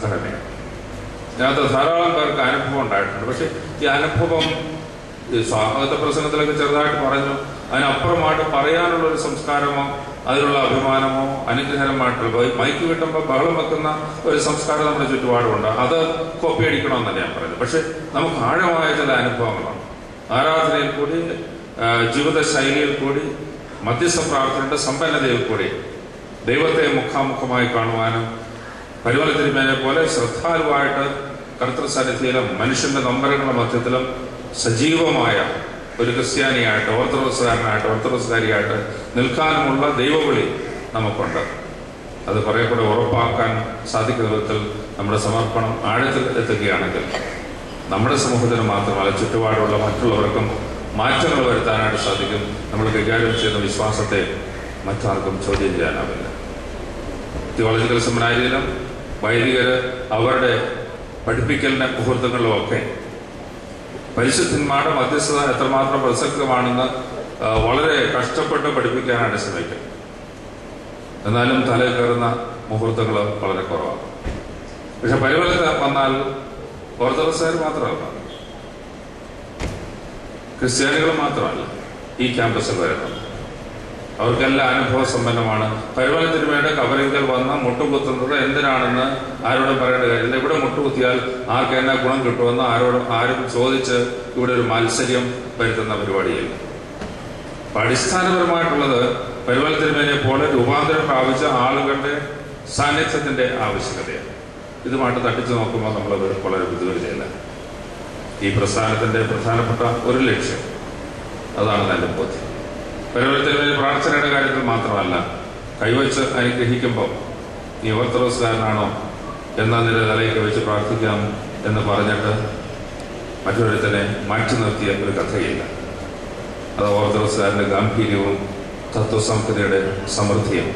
ഘടനയാണ് ഇതിനകത്ത് ധാരാളം പേർക്ക് അനുഭവം ഉണ്ടായിട്ടുണ്ട് പക്ഷെ ഈ അനുഭവം ഈ സ്വാഗത പ്രസംഗത്തിലൊക്കെ ചെറുതായിട്ട് പറഞ്ഞു അതിനപ്പുറമായിട്ട് പറയാനുള്ള ഒരു സംസ്കാരമോ അതിലുള്ള അഭിമാനമോ അനുഗ്രഹമായിട്ടുള്ള ഇപ്പൊ ഈ മൈക്ക് കിട്ടുമ്പോൾ ബഹളം വെക്കുന്ന ഒരു സംസ്കാരം നമ്മുടെ ചുറ്റുപാടുമുണ്ട് അത് കോപ്പി അടിക്കണമെന്നല്ല ഞാൻ പറയുന്നത് പക്ഷെ നമുക്ക് ആഴമായ ചില അനുഭവങ്ങളാണ് ആരാധനയിൽ കൂടി ആ, ജീവിത ശൈലിയിൽ കൂടി മധ്യസ്ഥ പ്രാർത്ഥനയുടെ സമ്പന്നതയിൽ കൂടി ദൈവത്തെ മുഖാമുഖമായി കാണുവാനും പരിമല തിരുമേനെ പോലെ ശ്രദ്ധാലുവായിട്ട് കർത്തൃസന്നിധിയിലും മനുഷ്യന്റെ നമ്പരങ്ങളുടെ മധ്യത്തിലും സജീവമായ ഒരു ക്രിസ്ത്യാനിയായിട്ട് ഓർത്തഡോക്സുകാരനായിട്ട് ഓർത്തഡോക്സുകാരിയായിട്ട് നിൽക്കാനുമുള്ള ദൈവവിളി നമുക്കുണ്ട് അത് കുറെ കൂടെ ഉറപ്പാക്കാൻ സാധിക്കുന്ന വിധത്തിൽ നമ്മുടെ സമർപ്പണം ആഴത്തിൽ എത്തുകയാണെങ്കിൽ നമ്മുടെ സമൂഹത്തിന് മാത്രമല്ല ചുറ്റുപാടുള്ള മറ്റുള്ളവർക്കും മാറ്റങ്ങൾ വരുത്താനായിട്ട് സാധിക്കും നമ്മൾ കൈകാര്യം ചെയ്യുന്ന വിശ്വാസത്തെ മറ്റാർക്കും ചോദ്യം ചെയ്യാനാവില്ല തിയോളജിക്കൽ സെമിനാരിയിലും വൈദികര് അവരുടെ പഠിപ്പിക്കലിന്റെ മുഹൂർത്തങ്ങളിലും ഒക്കെ പരിശുദ്ധന്മാരുടെ മധ്യസ്ഥത എത്രമാത്രം പ്രസക്തമാണെന്ന് ആ, വളരെ കഷ്ടപ്പെട്ട് പഠിപ്പിക്കാനാണ് ശ്രമിക്കുക എന്നാലും തലയിൽ കയറുന്ന മുഹൂർത്തങ്ങൾ വളരെ കുറവാണ് പക്ഷെ പരിമലത്ത് വന്നാൽ ഓർത്തഡോക്സുകാർ മാത്രമല്ല ക്രിസ്ത്യാനികൾ മാത്രമല്ല ഈ ക്യാമ്പസിൽ വരുന്നത് അവർക്കെല്ലാം അനുഭവ സമ്പന്നമാണ് പരിമലത്തിന് വേണ്ട കവറിങ്കൽ വന്ന് മുട്ടുകുത്തുന്നത് എന്തിനാണെന്ന് ആരോടും പറയേണ്ട കാര്യമില്ല ഇവിടെ മുട്ടുകുത്തിയാൽ ആർക്ക് എന്നാ ഗുണം കിട്ടുമെന്ന് ആരോടും ആരും ചോദിച്ച് ഇവിടെ ഒരു മത്സര്യം വരുത്തുന്ന പരിപാടിയില്ല അപ്പൊ അടിസ്ഥാനപരമായിട്ടുള്ളത് പരിമല തിരുമേനെ പോലെ രൂപാന്തരം പ്രാപിച്ച ആളുകളുടെ സാന്നിധ്യത്തിന്റെ ആവശ്യകതയാണ് ഇതുമായിട്ട് തട്ടിച്ചു നോക്കുമ്പോൾ നമ്മളത് വളരെ ബുദ്ധിമുട്ടില്ല ഈ പ്രസ്ഥാനത്തിന്റെ പ്രധാനപ്പെട്ട ഒരു ലക്ഷ്യം അതാണ് എൻ്റെ ബോധ്യം പരിമല തിരുമേനി പ്രാർത്ഥനയുടെ കാര്യത്തിൽ മാത്രമല്ല കൈവച്ച് അനുഗ്രഹിക്കുമ്പോൾ നീ ഓർത്തഡോക്സുകാരനാണോ എന്ന നില തലയൊക്കെ വെച്ച് പ്രാർത്ഥിക്കാം എന്ന് പറഞ്ഞിട്ട് മറ്റൊരുത്തനെ മാറ്റി നിർത്തിയ ഒരു കഥയില്ല അത് ഓർത്തഡോക്സുകാരന്റെ ഗാംഭീര്യവും തത്വസംഹിതയുടെ സമൃദ്ധിയും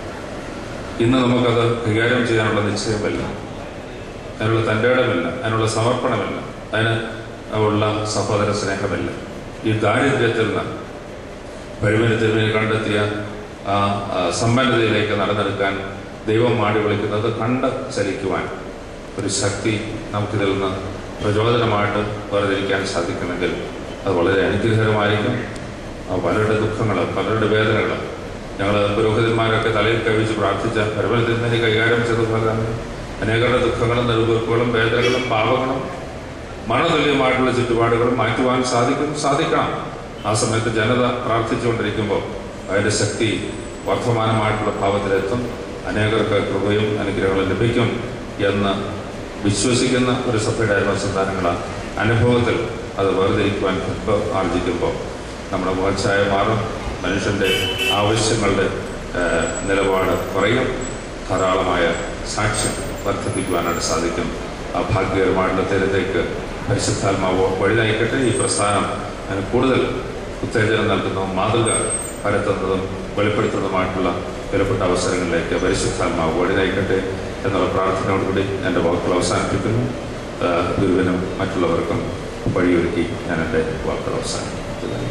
ഇന്ന് നമുക്കത് കൈകാര്യം ചെയ്യാനുള്ള നിശ്ചയമില്ല അതിനുള്ള തൻ്റെ ഇടമില്ല അതിനുള്ള സമർപ്പണമില്ല അതിന് ഉള്ള സഹോദര സ്നേഹമില്ല ഈ ദാരിദ്ര്യത്തിൽ നിന്ന് പരിമലത്തിൽ കണ്ടെത്തിയ ആ ആ, സമ്പന്നതയിലേക്ക് നടന്നെടുക്കാൻ ദൈവം മാടി വിളിക്കുന്നത് കണ്ട് ചലിക്കുവാൻ ഒരു ശക്തി നമുക്കിതിൽ നിന്ന് പ്രചോദനമായിട്ട് വേർതിരിക്കാൻ സാധിക്കുമെങ്കിൽ അത് വളരെ അനുഗ്രഹകരമായിരിക്കും ആ, പലരുടെ ദുഃഖങ്ങൾ പലരുടെ വേദനകൾ ഞങ്ങൾ പുരോഹിതന്മാരൊക്കെ തലയിൽ കവിച്ച് പ്രാർത്ഥിച്ച പരിമലത്തിൽ കൈകാര്യം ചെയ്തതുപോലെ തന്നെ അനേകരുടെ ദുഃഖങ്ങളും നെടുവീർപ്പുകളും വേദനകളും പാപങ്ങളും മരണതുല്യമായിട്ടുള്ള ചുറ്റുപാടുകളും മാറ്റുവാൻ സാധിക്കും സാധിക്കണം ആ സമയത്ത് ജനത പ്രാർത്ഥിച്ചുകൊണ്ടിരിക്കുമ്പോൾ അതിൻ്റെ ശക്തി വർദ്ധമാനമായിട്ടുള്ള ഭാവത്തിലെത്തും അനേകർക്ക് കൃപയും അനുഗ്രഹങ്ങളും ലഭിക്കും എന്ന് വിശ്വസിക്കുന്ന ഒരു സഭയുടെ അയൽവസന്താനങ്ങൾ അനുഭവത്തിൽ അത് വേർതിരിക്കുവാൻ കൃപ ആർജിക്കുമ്പോൾ നമ്മുടെ മുഖച്ഛായ മാറും മനുഷ്യൻ്റെ ആവശ്യങ്ങളുടെ ഏഹ്, നിലപാട് കുറയും ധാരാളമായ സാക്ഷ്യം വർദ്ധിപ്പിക്കുവാനായിട്ട് സാധിക്കും ആ ഭാഗ്യകരമായിട്ടുള്ള തീരത്തേക്ക് പരിശുദ്ധാത്മാവ് വഴി നയിക്കട്ടെ ഈ പ്രസ്ഥാനം അതിന് കൂടുതൽ ഉത്തേജനം നൽകുന്നതും മാതൃക പരത്തുന്നതും വെളിപ്പെടുത്തുന്നതുമായിട്ടുള്ള വിലപ്പെട്ട അവസരങ്ങളിലേക്ക് പരിശുദ്ധാത്മാവ് വഴി നയിക്കട്ടെ എന്നുള്ള പ്രാർത്ഥനയോടുകൂടി എൻ്റെ വാക്കുകൾ അവസാനിപ്പിക്കുന്നു ആ, ഗുരുവിനും മറ്റുള്ളവർക്കും വഴിയൊരുക്കി ഞാൻ എൻ്റെ വാക്കുകൾ അവസാനിപ്പിക്കുന്നു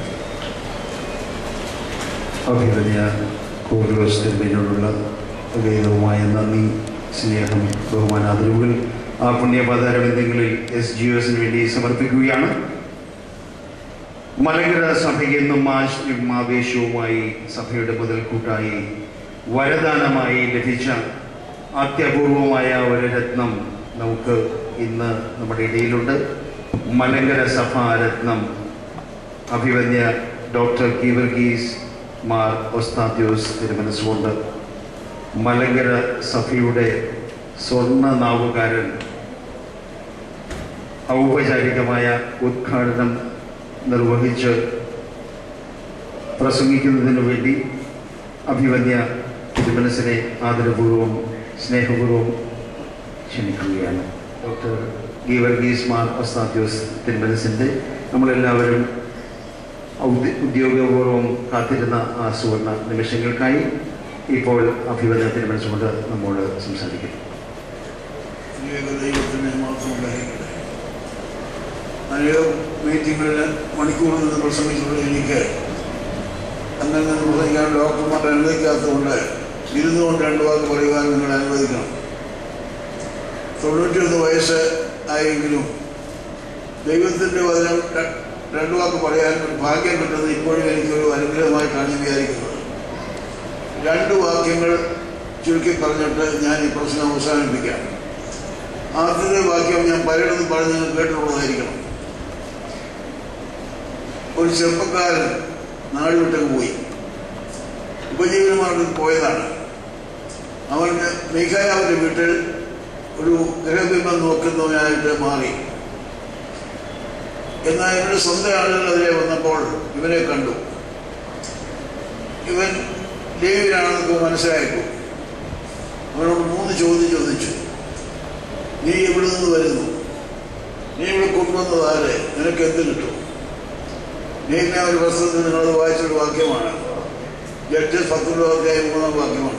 അഭിമന്യ കോൺഗ്രസ് തിരുമേനോടുള്ള വേദവുമായ നന്ദി സ്നേഹം ബഹുമാനാദരവുകൾ ആ പുണ്യപാതാരബന്ധങ്ങളിൽ എസ് ജി എസിന് വേണ്ടി സമർപ്പിക്കുകയാണ് മലങ്കര സഭയ്ക്ക് എന്നും ആശയും ആവേശവുമായി സഭയുടെ മുതൽക്കൂട്ടായി വരദാനമായി ലഭിച്ച അത്യപൂർവമായ ഒരു രത്നം നമുക്ക് ഇന്ന് നമ്മുടെ ഇടയിലുണ്ട് മലങ്കര സഭാ രത്നം അഭിവന്യ ഡോക്ടർ കീവർഗീസ് മാർ ഒസ്താദ്യോസ് തിരുമനസുകൊണ്ട് മലങ്കര സഭയുടെ സ്വർണ്ണ നാവുകാരൻ ഔപചാരികമായ ഉദ്ഘാടനം നിർവഹിച്ച് പ്രസംഗിക്കുന്നതിനു വേണ്ടി അഭിവന്യ തിരുമനസിനെ ആദരപൂർവ്വം സ്നേഹപൂർവ്വം ക്ഷണിക്കുകയാണ് ഡോക്ടർ ഗീവർഗീസ് മാർ ഒസ്താദ്യോസ് തിരുമനസിൻ്റെ നമ്മളെല്ലാവരും ഔദ്യ- ഉദ്യോഗപൂർവ്വം കാത്തിരുന്ന ആ സുവർണ നിമിഷങ്ങൾക്കായി ഇപ്പോൾ അഭിവന്ദനത്തിന് മനസ്സുകൊണ്ട് നമ്മോട് സംസാരിക്കുന്നു അനേക ദൈവത്തിന് മാത്രം ഉണ്ടായിരിക്കട്ടെ അനേകം മീറ്റിങ്ങുകളിൽ മണിക്കൂറിൽ നിന്ന് പ്രസംഗിച്ചുള്ള എനിക്ക് അങ്ങനെ നിന്ന് പ്രസംഗിക്കാൻ ഡോക്ടർമാർ അനുവദിക്കാത്തതുകൊണ്ട് ഇരുന്നുകൊണ്ട് രണ്ട് വാക്ക് പറയുവാൻ നിങ്ങൾ അനുവദിക്കണം തൊണ്ണൂറ്റിയൊന്ന് വയസ്സ് ആയെങ്കിലും ദൈവത്തിൻ്റെ വചനം ര- രണ്ടു വാക്ക് പറയാൻ ഒരു ഭാഗ്യം കിട്ടുന്നത് ഇപ്പോഴും എനിക്കൊരു അനുഗ്രഹമായിട്ടാണ് ഞാൻ വിചാരിക്കുന്നത് രണ്ട് വാക്യങ്ങൾ ചുരുക്കി പറഞ്ഞിട്ട് ഞാൻ ഈ പ്രശ്നം അവസാനിപ്പിക്കാം ആദ്യത്തെ വാക്യം ഞാൻ പലയിടത്തും പറഞ്ഞ് നിങ്ങൾ കേട്ടിട്ടുള്ളതായിരിക്കണം ഒരു ചെറുപ്പക്കാരൻ നാട് വിട്ടങ്ങ് പോയി ഉപജീവനമാർഗം പോയതാണ് അവന് മീഖായാവിൻ്റെ വീട്ടിൽ ഒരു ഗ്രഹബിംബം നോക്കുന്നവനായിട്ട് മാറി എന്നാൽ ഇവരുടെ സ്വന്തം ആളുകൾ അതിലെ വന്നപ്പോൾ ഇവനെ കണ്ടു ഇവൻ ലേവിനാണെന്നൊക്കെ മനസ്സിലായപ്പോൾ അവനോട് മൂന്ന് ചോദ്യം ചോദിച്ചു നീ എവിടെ നിന്ന് വരുന്നു നീ ഇവിടെ കൊണ്ടുവന്നത് ആര് നിനക്ക് എന്ത് കിട്ടും നീ എന്നെ ഒരു വസ്ത്രത്തിൽ നിങ്ങളത് വായിച്ചൊരു വാക്യമാണ് ജഡ്ജസ് പത്തൊമ്പത് അധ്യായം മൂന്നാം വാക്യമാണ്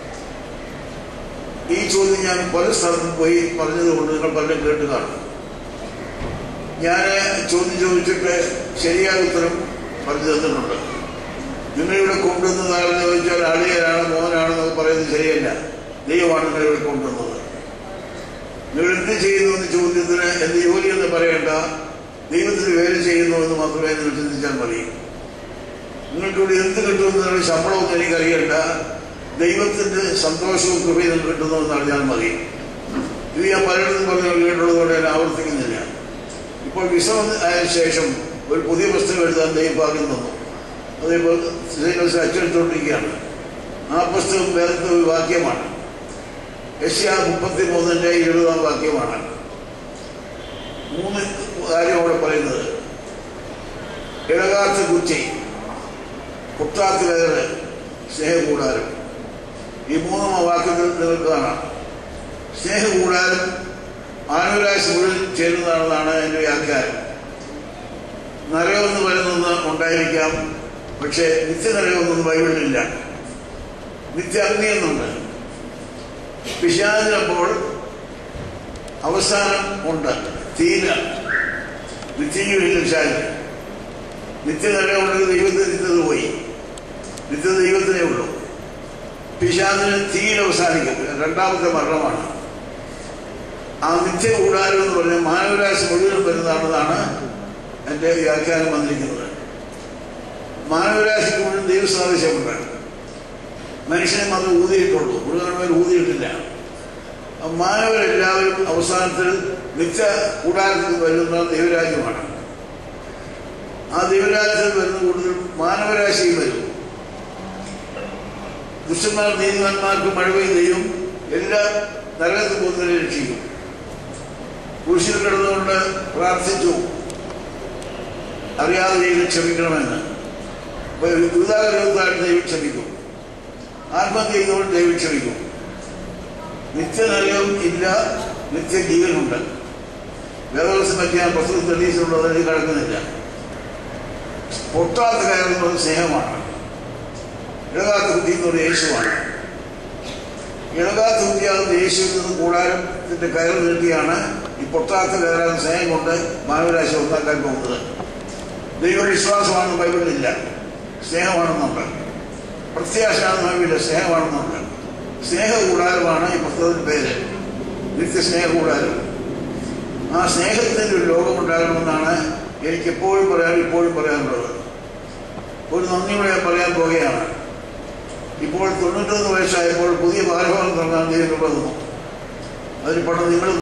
ഈ ചോദ്യം ഞാൻ പല സ്ഥലത്തും പോയി പറഞ്ഞത് കൊണ്ട് നിങ്ങൾ പലരും കേട്ട് കാണും ഞാൻ ചോദ്യം ചോദിച്ചിട്ട് ശരിയായ ഉത്തരം പറഞ്ഞു തന്നിട്ടുണ്ട് നിങ്ങളിവിടെ കൊണ്ടുവന്നത് ആരെന്ന് ചോദിച്ചാൽ അളിയനാണ് മോനാണെന്നൊക്കെ പറയുന്നത് ശരിയല്ല ദൈവമാണ് നിങ്ങളിവിടെ കൊണ്ടുവന്നത് നിങ്ങൾ എന്ത് ചെയ്യുന്നു എന്ന ചോദ്യത്തിന് എന്ത് ജോലി എന്ന് പറയേണ്ട ദൈവത്തിന് വേല ചെയ്യുന്നു എന്ന് മാത്രമേ നിങ്ങൾ ചിന്തിച്ചാൽ മതി നിങ്ങൾക്കിവിടെ എന്ത് കിട്ടുമെന്ന് നിങ്ങളുടെ ശമ്പളമൊന്നും എനിക്കറിയണ്ട ദൈവത്തിന്റെ സന്തോഷവും കൃപയും നിങ്ങൾക്ക് കിട്ടുന്നു അറിഞ്ഞാൽ മതി ഇത് ഞാൻ പലയിടത്തും പറഞ്ഞു കേട്ടുള്ളതുകൊണ്ട് ഞാൻ ആവർത്തിക്കുന്നില്ല ഇപ്പോൾ വിസ ആയ ശേഷം ഒരു പുതിയ പുസ്തകം എഴുതാൻ ദൈവം ഭാഗ്യം തന്നു അതേപോലെ ശ്രീനിവാസ അച്ചടിച്ചുകൊണ്ടിരിക്കുകയാണ് ആ പുസ്തകം വേദത്തെ ഒരു വാക്യമാണ് യശ്യ മുപ്പത്തി മൂന്നിൻ്റെ ഇരുപതാം വാക്യമാണ് മൂന്ന് കാര്യം അവിടെ പറയുന്നത് ഇളകാത്ത കുച്ചി കുട്ടാത്തിലേറെ സ്നേഹകൂടാരം ഈ മൂന്നാം വാക്യത്തിൽ നിങ്ങൾക്ക് കാണാം സ്നേഹകൂടാരം മാനവരാശി മുഴുവൻ ചേരുന്നതാണെന്നാണ് എൻ്റെ വ്യാഖ്യാനം നരകമെന്ന് പറയുന്നത് ഉണ്ടായിരിക്കാം പക്ഷേ നിത്യനരകമൊന്നും ബൈബിളിലില്ല നിത്യ അഗ്നി എന്നുണ്ട് പിശാചിനപ്പോൾ അവസാനം ഉണ്ട് തീര നിത്യജീവില്ല പിശാചിന് നിത്യനരകമുണ്ടെങ്കിൽ ദൈവത്തിന് നിത്യത പോയി നിത്യത ദൈവത്തിനേ ഉള്ളൂ പിശാചിന് തീരെ അവസാനിക്കും രണ്ടാമത്തെ മരണമാണ് ആ നിത്യ കൂടാരം എന്ന് പറഞ്ഞാൽ മാനവരാശി മുഴുവൻ വരുന്നതാണെന്നാണ് എൻ്റെ വ്യാഖ്യാനം വന്നിരിക്കുന്നത് മാനവരാശിക്ക് മുഴുവൻ ദൈവസാദൃശ്യമുണ്ട് മനുഷ്യനെ മാത്രം ഊതിയിട്ടുള്ളൂ മൃഗന്മാർ ഊതിയിട്ടില്ല അപ്പൊ മാനവരെല്ലാവരും അവസാനത്തിൽ നിത്യ കൂടാരത്തിൽ വരുന്ന ദൈവരാജ്യമാണ് ആ ദൈവരാജ്യത്തിൽ വരുന്ന കൂടുതൽ മാനവരാശിയും വരും ദുഷ്ടന്മാർ നീതിമാന്മാർക്ക് മഴ പെയ്യുകയും എല്ലാ നരകത്തിൽ പോകുന്നതിനെ രക്ഷിക്കും കുരിശിൽ കിടന്നുകൊണ്ട് പ്രാർത്ഥിച്ചു അറിയാതെ ദൈവം ക്ഷമിക്കണമെന്ന് യുദ്ധാഗ്രഹത്തായിട്ട് ദൈവം ക്ഷമിക്കും ആത്മഹത്യ ചെയ്തുകൊണ്ട് ദൈവം ക്ഷമിക്കും നിത്യനരകം ഇല്ല നിത്യജീവനുണ്ട് വേദവസം പറ്റി ഞാൻ പുസ്തകം തെളിയിച്ചിട്ടുള്ളത് അതിൽ കിടക്കുന്നില്ല പൊട്ടാത്ത കയറുന്നത് സ്നേഹമാണ് ഇളകാത്ത ബുദ്ധി എന്ന് പറയുന്നത് യേശുവാണ് ഇളകാത്ത ബുദ്ധിയാകുന്ന യേശുവിൽ നിന്ന് കൂടാരത്തിന്റെ കയർ നീട്ടിയാണ് ഈ പൊട്ടാത്ത കയറാൻ സ്നേഹം കൊണ്ട് മാനവരാശി ഒന്നാക്കാൻ പോകുന്നത് ദൈവവിശ്വാസമാണെന്ന് ബൈബിളിലില്ല സ്നേഹമാണെന്നുണ്ട് പ്രത്യാശയാണെന്ന് ബൈബിളില്ല സ്നേഹമാണെന്നുണ്ട് സ്നേഹ കൂടാരമാണ് ഈ പുസ്തകത്തിന്റെ പേര് നിത്യസ്നേഹ കൂടാരം ആ സ്നേഹത്തിൻ്റെ ഒരു ലോകം ഉണ്ടാകണമെന്നാണ് എനിക്ക് എപ്പോഴും പറയാൻ ഇപ്പോഴും പറയാനുള്ളത് ഒരു നന്ദിയോടെ ഞാൻ പറയാൻ പോവുകയാണ് ഇപ്പോൾ തൊണ്ണൂറ്റൊന്ന് വയസ്സായപ്പോൾ പുതിയ ബാലഭവൻ തുടങ്ങാൻ ദൈവം തന്നു അതിന് പണം നിങ്ങൾ